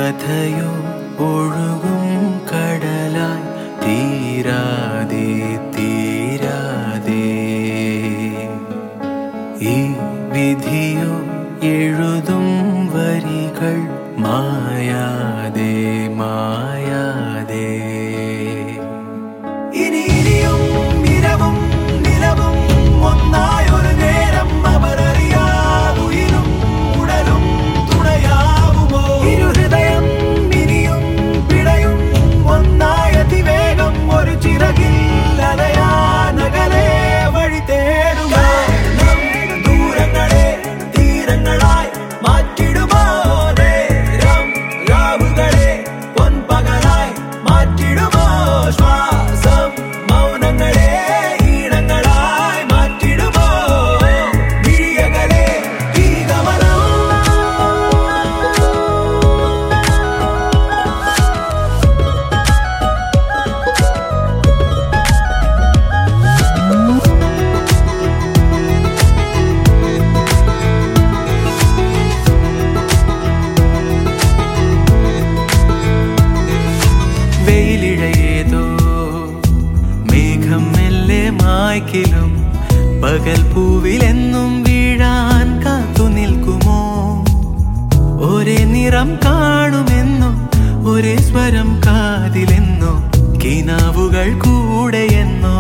കഥയോ ഒഴുകും കടലായി തീരാതെ തീരാതെ ഈ വിധിയോ എഴുതും വരികൾ മായാതെ മായാതെ ഇനി ഇനിയും ഇരവും നിലവും ഒന്നായൊരു നേരം അവരറിയാതുയിരും ഉടലും തുണയാവുമോ ഇരുഹൃദയം ഇനിയും പിടയും ഒന്നായ അതിവേഗം ഒരു ചിറകിൽ അലയാനകലെ വഴി തേടുക ദൂരങ്ങളെ തീരങ്ങളായി മാറ്റിടുമോ നേരം രാവുകളെ പൊൻപകലായി മാറ്റിടുമോ ശ്വാസം മൗനങ്ങളെ ഈണങ്ങളായി മാറ്റിടുമോ വിഴിയകളെ ഈ ഗമനം വെയിലിഴയേതോ മേഘം മെല്ലെ മായ്ക്കിലും പകൽ പൂവിലെന്നും വീഴാൻ കാത്തു നിൽക്കുമോ ഒരേ നിറം കാണുമെന്നോ ഒരേ സ്വരം കാതിലെന്നോ കിനാവുകൾ കൂടെയെന്നോ